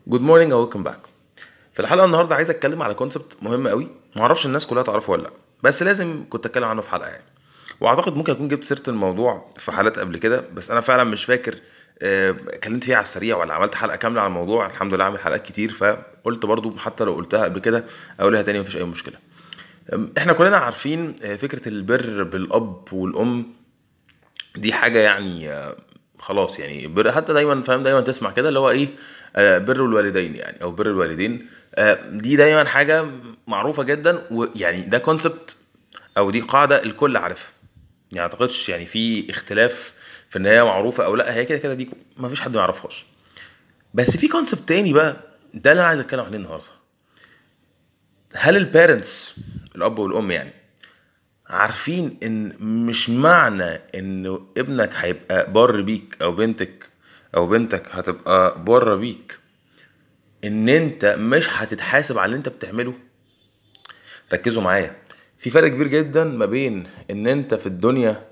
جود مورنينج ويلكم باك في الحلقه النهارده عايز اتكلم على كونسبت مهم قوي ما اعرفش الناس كلها تعرفه ولا لا بس لازم كنت اتكلم عنه في حلقه يعني واعتقد ممكن اكون جبت سيره الموضوع في حالات قبل كده بس انا فعلا مش فاكر آه، اتكلمت فيها على السريع ولا عملت حلقه كامله على الموضوع الحمد لله عامل حلقات كتير فقلت برضو حتى لو قلتها قبل كده اقولها تاني مفيش اي مشكله أم، احنا كلنا عارفين آه، فكره البر بالاب والام دي حاجه يعني آه، خلاص يعني بر حتى دايما فاهم دايما تسمع كده اللي هو ايه آه، بر الوالدين يعني او بر الوالدين آه، دي دايما حاجه معروفه جدا ويعني ده كونسبت او دي قاعده الكل عارفها يعني ما اعتقدش يعني في اختلاف في ان هي معروفه او لا هي كده كده دي ما فيش حد ما يعرفهاش بس في كونسبت تاني بقى ده اللي انا عايز اتكلم عليه النهارده هل البيرنتس الاب والام يعني عارفين ان مش معنى ان ابنك هيبقى بر بيك او بنتك او بنتك هتبقى بره بيك ان انت مش هتتحاسب على اللي انت بتعمله ركزوا معايا في فرق كبير جدا ما بين ان انت في الدنيا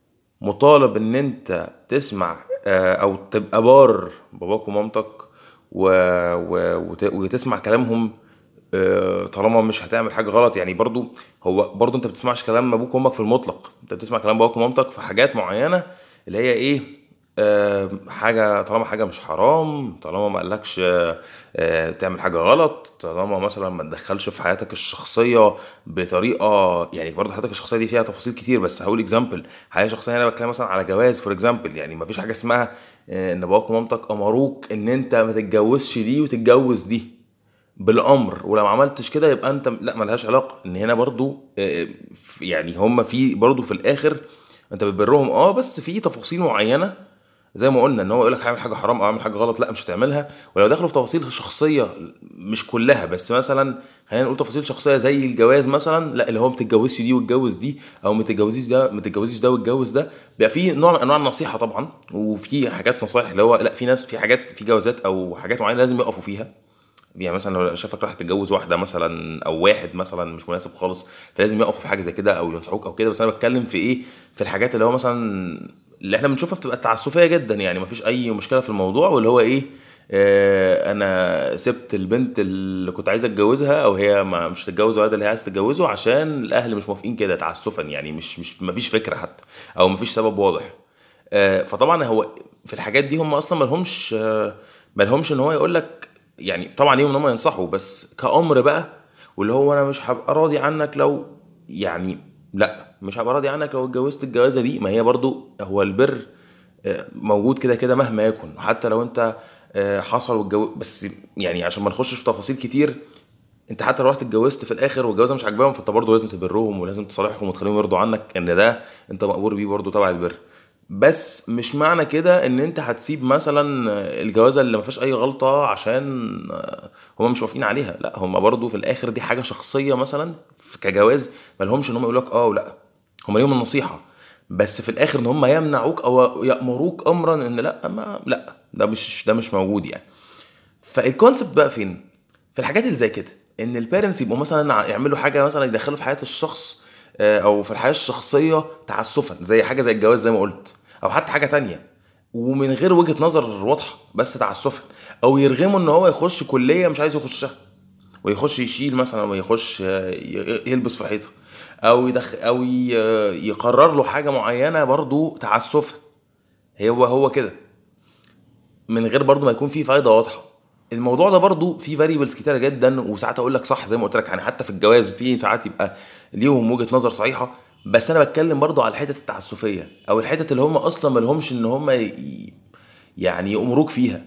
مطالب ان انت تسمع آه، او تبقى بار باباك ومامتك و... و... وت... وتسمع كلامهم آه، طالما مش هتعمل حاجه غلط يعني برضو هو برضو انت بتسمعش كلام ابوك وامك في المطلق انت بتسمع كلام باباك ومامتك في حاجات معينه اللي هي ايه آه، حاجه طالما حاجه مش حرام طالما ما قالكش آه، آه، تعمل حاجه غلط طالما مثلا ما تدخلش في حياتك الشخصيه بطريقه يعني برضه حياتك الشخصيه دي فيها تفاصيل كتير بس هقول اكزامبل حياه شخصيه انا بتكلم مثلا على جواز فور اكزامبل يعني ما فيش حاجه اسمها آه، ان باباك ومامتك امروك ان انت ما تتجوزش دي وتتجوز دي بالامر ولو ما عملتش كده يبقى انت لا ملهاش علاقه ان هنا برضو آه، في- يعني هم في برضو في الاخر انت بتبرهم اه بس في تفاصيل معينه زي ما قلنا ان هو يقول لك هعمل حاجه حرام او اعمل حاجه غلط لا مش هتعملها ولو دخلوا في تفاصيل شخصيه مش كلها بس مثلا خلينا نقول تفاصيل شخصيه زي الجواز مثلا لا اللي هو ما تتجوزش دي واتجوز دي او ما تتجوزيش ده ما تتجوزيش ده واتجوز ده بيبقى في نوع من انواع النصيحه طبعا وفي حاجات نصايح اللي هو لا في ناس في حاجات في جوازات او حاجات معينه لازم يقفوا فيها يعني مثلا لو شافك راح تتجوز واحده مثلا او واحد مثلا مش مناسب خالص فلازم يقفوا في حاجه زي كده او ينصحوك او كده بس انا بتكلم في ايه في الحاجات اللي هو مثلا اللي احنا بنشوفها بتبقى تعسفيه جدا يعني مفيش اي مشكله في الموضوع واللي هو ايه آه انا سبت البنت اللي كنت عايز اتجوزها او هي ما مش تتجوز الولد اللي هي عايز تتجوزه عشان الاهل مش موافقين كده تعسفا يعني مش مش مفيش فكره حتى او مفيش سبب واضح آه، فطبعا هو في الحاجات دي هم اصلا مالهمش آه، مالهمش ان هو يقول لك يعني طبعا ليهم ان هم ينصحوا بس كأمر بقى واللي هو انا مش هبقى راضي عنك لو يعني لا مش هبقى راضي عنك لو اتجوزت الجوازه دي ما هي برضو هو البر آه، موجود كده كده مهما يكن حتى لو انت آه، حصل والجو بس يعني عشان ما نخشش في تفاصيل كتير انت حتى لو رحت اتجوزت في الاخر والجوازه مش عاجباهم فانت برضه لازم تبرهم ولازم تصالحهم وتخليهم يرضوا عنك ان ده انت مقبول بيه برضه تبع البر بس مش معنى كده ان انت هتسيب مثلا الجوازه اللي ما فيهاش اي غلطه عشان هم مش موافقين عليها لا هم برضه في الاخر دي حاجه شخصيه مثلا كجواز ما لهمش ان هم يقولوا لك اه ولا هم ليهم النصيحه بس في الاخر ان هم يمنعوك او يامروك امرا ان لا ما لا ده مش ده مش موجود يعني فالكونسبت بقى فين في الحاجات اللي زي كده ان البيرنتس يبقوا مثلا ع- يعملوا حاجه مثلا يدخلوا في حياه الشخص آه، او في الحياه الشخصيه تعسفا زي حاجه زي الجواز زي ما قلت او حتى حاجه تانية ومن غير وجهه نظر واضحه بس تعسفا او يرغموا ان هو يخش كليه مش عايز يخشها ويخش يشيل مثلا ويخش آه، ي- يلبس في حيطه او يدخل او ي- يقرر له حاجه معينه برضو تعسفا هو هو كده من غير برضو ما يكون فيه فايده واضحه الموضوع ده برضو فيه فاريبلز كتيره جدا وساعات اقول لك صح زي ما قلت لك يعني حتى في الجواز في ساعات يبقى ليهم وجهه نظر صحيحه بس انا بتكلم برضو على الحتت التعسفيه او الحتت اللي هم اصلا ما لهمش ان هم ي- يعني يامروك فيها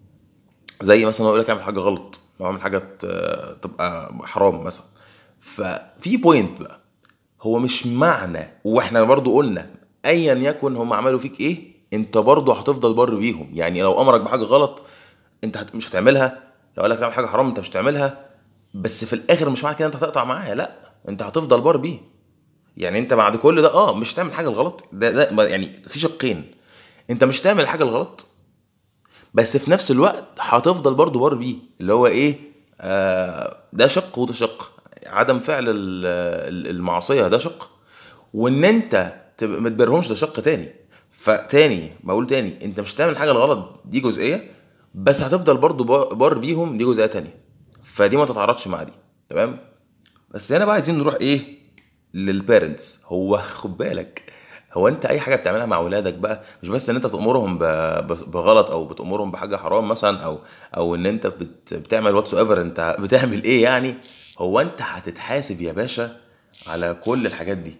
زي مثلا اقول لك اعمل حاجه غلط او اعمل حاجه ت- تبقى حرام مثلا ففي بوينت بقى هو مش معنى واحنا برضو قلنا ايا يكن هم عملوا فيك ايه انت برضو هتفضل بر بيهم يعني لو امرك بحاجه غلط انت هت... مش هتعملها لو قال لك تعمل حاجه حرام انت مش هتعملها بس في الاخر مش معنى كده انت هتقطع معاه لا انت هتفضل بار بيه يعني انت بعد كل ده اه مش هتعمل حاجه الغلط ده, ده ما- يعني في شقين انت مش هتعمل الحاجه الغلط بس في نفس الوقت هتفضل برضو بار بيه اللي هو ايه آه ده شق وده شق عدم فعل ال- ال- المعصيه ده شق وان انت تبقى ما تبرهمش ده شق تاني فتاني بقول تاني انت مش هتعمل حاجه الغلط دي جزئيه بس هتفضل برضو با- بار بيهم دي جزئيه تانية فدي ما تتعارضش مع دي تمام بس هنا بقى عايزين نروح ايه للبيرنتس هو خد بالك هو انت اي حاجه بتعملها مع ولادك بقى مش بس ان انت تامرهم ب- ب- بغلط او بتامرهم بحاجه حرام مثلا او او ان انت بت بتعمل واتس ايفر انت بتعمل ايه يعني هو انت هتتحاسب يا باشا على كل الحاجات دي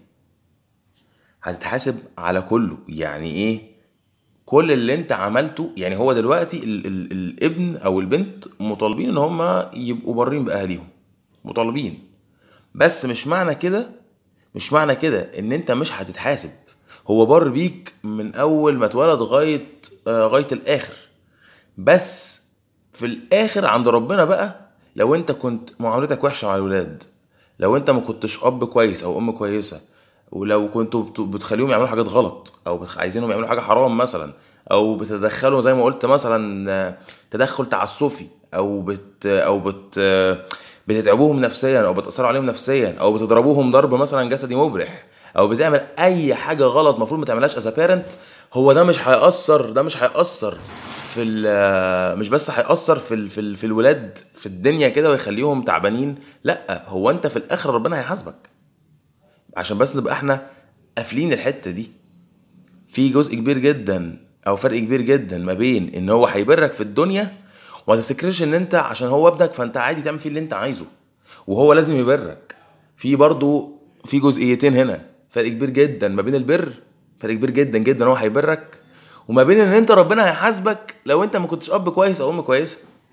هتتحاسب على كله يعني ايه كل اللي انت عملته يعني هو دلوقتي ال ال الابن او البنت مطالبين ان هم يبقوا بارين باهاليهم مطالبين بس مش معنى كده مش معنى كده ان انت مش هتتحاسب هو بار بيك من اول ما اتولد لغايه آه، لغايه الاخر بس في الاخر عند ربنا بقى لو انت كنت معاملتك وحشه مع الولاد لو انت ما كنتش اب كويس او ام كويسه ولو كنتوا بت- بتخليهم يعملوا حاجات غلط او بتخ- عايزينهم يعملوا حاجه حرام مثلا او بتدخلوا زي ما قلت مثلا آه، تدخل تعسفي او بت او بت آه، بتتعبوهم نفسيا او بتاثروا عليهم نفسيا او بتضربوهم ضرب مثلا جسدي مبرح او بتعمل اي حاجه غلط المفروض ما تعملهاش از بيرنت هو ده مش هيأثر ده مش هيأثر في ال- مش بس هيأثر في ال- في ال- في الولاد في الدنيا كده ويخليهم تعبانين لا هو انت في الاخر ربنا هيحاسبك عشان بس نبقى احنا قافلين الحته دي في جزء كبير جدا او فرق كبير جدا ما بين ان هو هيبرك في الدنيا وما تفتكرش ان انت عشان هو ابنك فانت عادي تعمل فيه اللي انت عايزه وهو لازم يبرك في برضو في جزئيتين هنا فرق كبير جدا ما بين البر فرق كبير جدا جدا هو هيبرك وما بين ان انت ربنا هيحاسبك لو انت ما كنتش اب كويس او ام كويسه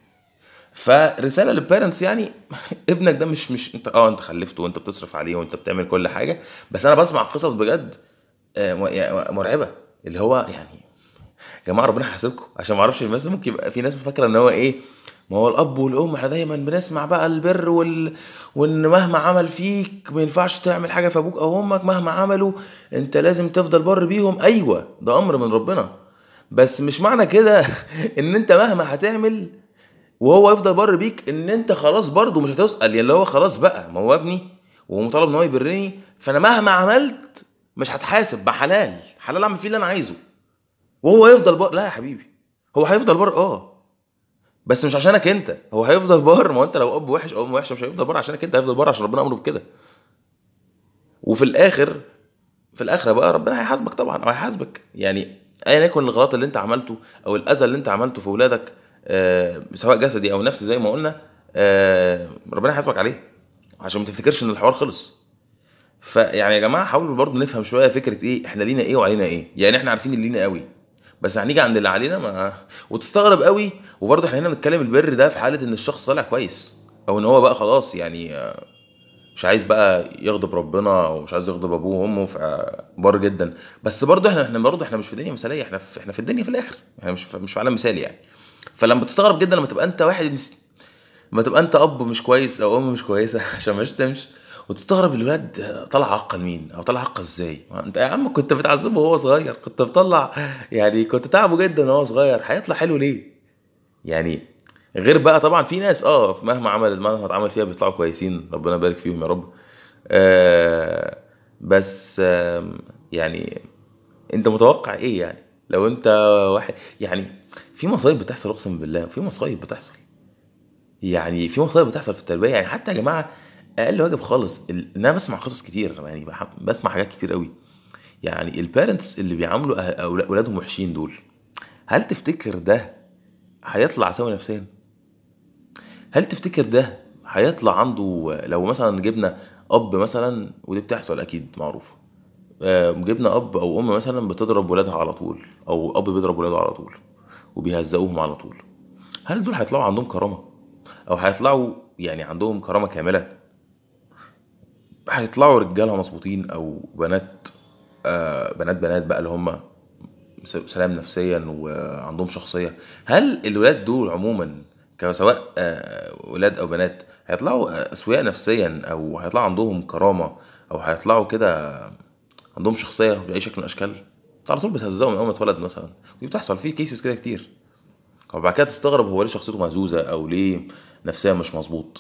فرساله للبيرنتس يعني ابنك ده مش مش انت اه انت خلفته وانت بتصرف عليه وانت بتعمل كل حاجه بس انا بسمع قصص بجد آه، م- يعني مرعبه اللي هو يعني يا جماعه ربنا يحاسبكم عشان ما اعرفش الناس ممكن يبقى في ناس فاكره ان هو ايه ما هو الاب والام احنا دايما بنسمع بقى البر وال... وان مهما عمل فيك ما ينفعش تعمل حاجه في ابوك او امك مهما عملوا انت لازم تفضل بر بيهم ايوه ده امر من ربنا بس مش معنى كده ان انت مهما هتعمل وهو يفضل بر بيك ان انت خلاص برضه مش هتسال يعني اللي هو خلاص بقى ما هو ابني ومطالب ان هو يبرني فانا مهما عملت مش هتحاسب بحلال حلال اعمل فيه اللي انا عايزه وهو يفضل بار لا يا حبيبي هو هيفضل بار اه بس مش عشانك انت هو هيفضل بار ما هو انت لو اب وحش او ام وحشه مش هيفضل بار عشانك انت هيفضل بار عشان ربنا امره بكده وفي الاخر في الاخره بقى ربنا هيحاسبك طبعا او هيحاسبك يعني ايا يكن الغلط اللي انت عملته او الاذى اللي انت عملته في ولادك آه، سواء جسدي او نفسي زي ما قلنا آه، ربنا هيحاسبك عليه عشان ما تفتكرش ان الحوار خلص فيعني يا جماعه حاولوا برضه نفهم شويه فكره ايه احنا لينا ايه وعلينا ايه يعني احنا عارفين اللي لينا قوي بس هنيجي عند اللي علينا ما وتستغرب قوي وبرضه احنا هنا بنتكلم البر ده في حاله ان الشخص طالع كويس او ان هو بقى خلاص يعني آه، مش عايز بقى يغضب ربنا ومش عايز يغضب ابوه وامه فبار جدا بس برضه احنا احنا برضه احنا مش في دنيا مثاليه احنا في احنا في الدنيا في الاخر احنا مش في مش في عالم مثالي يعني فلما بتستغرب جدا لما تبقى انت واحد مس- لما تبقى انت اب مش كويس او ام مش كويسه عشان ما تمشي وتستغرب الولاد طلع عقل مين او طلع عقل ازاي ما انت يا عم كنت بتعذبه وهو صغير كنت بتطلع يعني كنت تعبه جدا وهو صغير هيطلع حلو ليه يعني غير بقى طبعا في ناس اه مهما عمل مهما اتعمل فيها بيطلعوا كويسين ربنا يبارك فيهم يا رب آه بس آم، يعني انت متوقع ايه يعني لو انت واحد يعني في مصايب بتحصل اقسم بالله في مصايب بتحصل يعني في مصايب بتحصل في التربيه يعني حتى يا جماعه اقل واجب خالص ال- ان انا بسمع قصص كتير يعني بح- بسمع حاجات كتير قوي يعني البيرنتس اللي بيعاملوا أه- أولا- اولادهم وحشين دول هل تفتكر ده هيطلع سوي نفسيا هل تفتكر ده هيطلع عنده لو مثلا جبنا اب مثلا ودي بتحصل اكيد معروفه آه، جبنا اب او ام مثلا بتضرب ولادها على طول او اب بيضرب ولاده على طول وبيهزقوهم على طول هل دول هيطلعوا عندهم كرامه او هيطلعوا يعني عندهم كرامه كامله هيطلعوا رجاله مظبوطين او بنات آه بنات بنات بقى اللي هم س- سلام نفسيا وعندهم شخصيه هل الولاد دول عموما سواء آه، ولاد او بنات هيطلعوا آه، اسوياء نفسيا او هيطلعوا عندهم كرامه او هيطلعوا كده عندهم شخصيه باي شكل من الاشكال أنت على طول بتهزقهم من اول ما اتولد مثلا ودي بتحصل فيه كيسز كده كتير وبعد كده تستغرب هو ليه شخصيته مهزوزه او ليه نفسيا مش مظبوط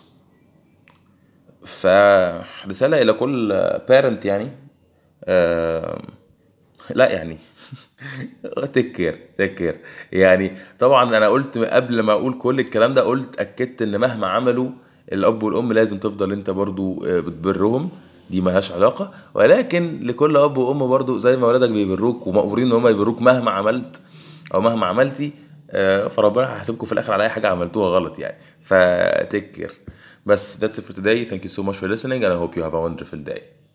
فرساله الى كل بارنت يعني آه، لا يعني تيك كير تيك كير يعني طبعا انا قلت قبل ما اقول كل الكلام ده قلت اكدت ان مهما عملوا الاب والام لازم تفضل انت برضو آه، بتبرهم دي ملهاش علاقه ولكن لكل اب وام برضو زي ما ولادك بيبروك ومأمورين ان هم يبروك مهما عملت او مهما عملتي آه، فربنا هيحاسبكم في الاخر على اي حاجه عملتوها غلط يعني فتيك كير بس that's it for today thank you so much for listening and I hope you have a wonderful day